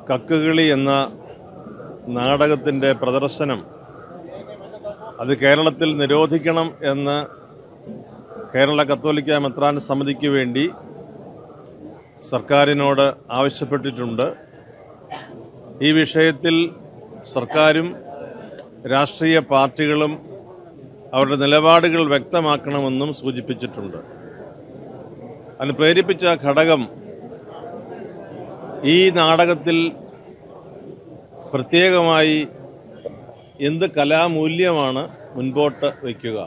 കക്കുകളി എന്ന നാടകത്തിൻ്റെ പ്രദർശനം അത് കേരളത്തിൽ നിരോധിക്കണം എന്ന് കേരള കത്തോലിക്ക മെത്രാൻ സമിതിക്ക് വേണ്ടി സർക്കാരിനോട് ആവശ്യപ്പെട്ടിട്ടുണ്ട് ഈ വിഷയത്തിൽ സർക്കാരും രാഷ്ട്രീയ പാർട്ടികളും അവരുടെ നിലപാടുകൾ വ്യക്തമാക്കണമെന്നും സൂചിപ്പിച്ചിട്ടുണ്ട് അതിന് പ്രേരിപ്പിച്ച ഘടകം ഈ നാടകത്തിൽ പ്രത്യേകമായി എന്ത് കലാമൂല്യമാണ് മുൻപോട്ട് വയ്ക്കുക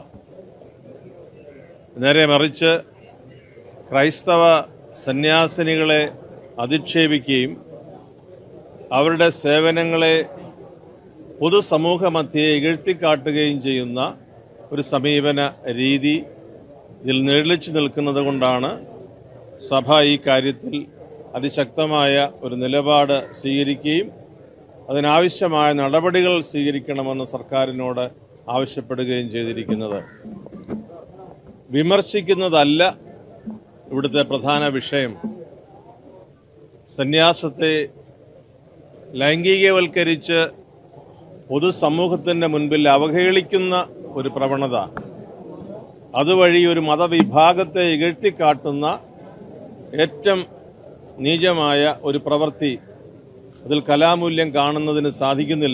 നേരെ മറിച്ച് ക്രൈസ്തവ സന്യാസിനികളെ അധിക്ഷേപിക്കുകയും അവരുടെ സേവനങ്ങളെ പൊതുസമൂഹ മധ്യയെ ഇകഴ്ത്തിക്കാട്ടുകയും ചെയ്യുന്ന ഒരു സമീപന രീതി ഇതിൽ നിഴലിച്ചു നിൽക്കുന്നത് കൊണ്ടാണ് സഭ ഈ കാര്യത്തിൽ അതിശക്തമായ ഒരു നിലപാട് സ്വീകരിക്കുകയും അതിനാവശ്യമായ നടപടികൾ സ്വീകരിക്കണമെന്ന് സർക്കാരിനോട് ആവശ്യപ്പെടുകയും ചെയ്തിരിക്കുന്നത് വിമർശിക്കുന്നതല്ല ഇവിടുത്തെ പ്രധാന വിഷയം സന്യാസത്തെ ലൈംഗികവൽക്കരിച്ച് പൊതുസമൂഹത്തിന്റെ മുൻപിൽ അവഹേളിക്കുന്ന ഒരു പ്രവണത അതുവഴി ഒരു മതവിഭാഗത്തെ ഇകഴ്ത്തിക്കാട്ടുന്ന ഏറ്റവും നീചമായ ഒരു പ്രവൃത്തി അതിൽ കലാമൂല്യം കാണുന്നതിന് സാധിക്കുന്നില്ല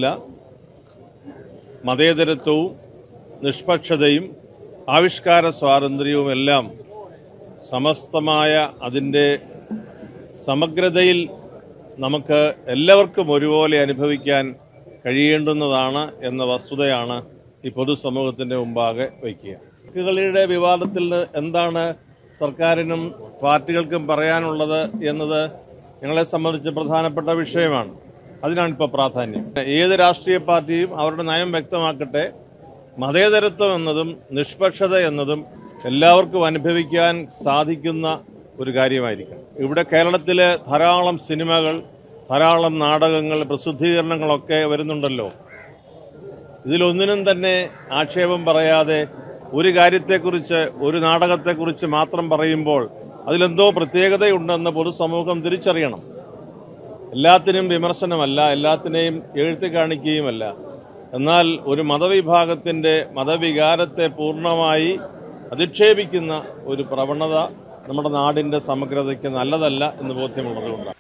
മതേതരത്വവും നിഷ്പക്ഷതയും ആവിഷ്കാര സ്വാതന്ത്ര്യവും എല്ലാം സമസ്തമായ അതിൻ്റെ സമഗ്രതയിൽ നമുക്ക് എല്ലാവർക്കും ഒരുപോലെ അനുഭവിക്കാൻ കഴിയേണ്ടുന്നതാണ് എന്ന വസ്തുതയാണ് ഈ പൊതുസമൂഹത്തിന്റെ മുമ്പാകെ വയ്ക്കുക കളിയുടെ വിവാദത്തിൽ എന്താണ് സർക്കാരിനും പാർട്ടികൾക്കും പറയാനുള്ളത് എന്നത് ഞങ്ങളെ സംബന്ധിച്ച് പ്രധാനപ്പെട്ട വിഷയമാണ് അതിനാണ് ഇപ്പോൾ പ്രാധാന്യം ഏത് രാഷ്ട്രീയ പാർട്ടിയും അവരുടെ നയം വ്യക്തമാക്കട്ടെ മതേതരത്വം എന്നതും നിഷ്പക്ഷത എന്നതും എല്ലാവർക്കും അനുഭവിക്കാൻ സാധിക്കുന്ന ഒരു കാര്യമായിരിക്കണം ഇവിടെ കേരളത്തിലെ ധാരാളം സിനിമകൾ ധാരാളം നാടകങ്ങൾ പ്രസിദ്ധീകരണങ്ങളൊക്കെ വരുന്നുണ്ടല്ലോ ഇതിലൊന്നിനും തന്നെ ആക്ഷേപം പറയാതെ ഒരു കാര്യത്തെക്കുറിച്ച് ഒരു നാടകത്തെക്കുറിച്ച് മാത്രം പറയുമ്പോൾ അതിലെന്തോ പ്രത്യേകതയുണ്ടെന്ന് പൊതുസമൂഹം തിരിച്ചറിയണം എല്ലാത്തിനും വിമർശനമല്ല എല്ലാത്തിനെയും എഴുത്തി കാണിക്കുകയുമല്ല എന്നാൽ ഒരു മതവിഭാഗത്തിന്റെ മതവികാരത്തെ പൂർണ്ണമായി അധിക്ഷേപിക്കുന്ന ഒരു പ്രവണത നമ്മുടെ നാടിന്റെ സമഗ്രതയ്ക്ക് നല്ലതല്ല എന്ന് ബോധ്യമുള്ളതുകൊണ്ടാണ്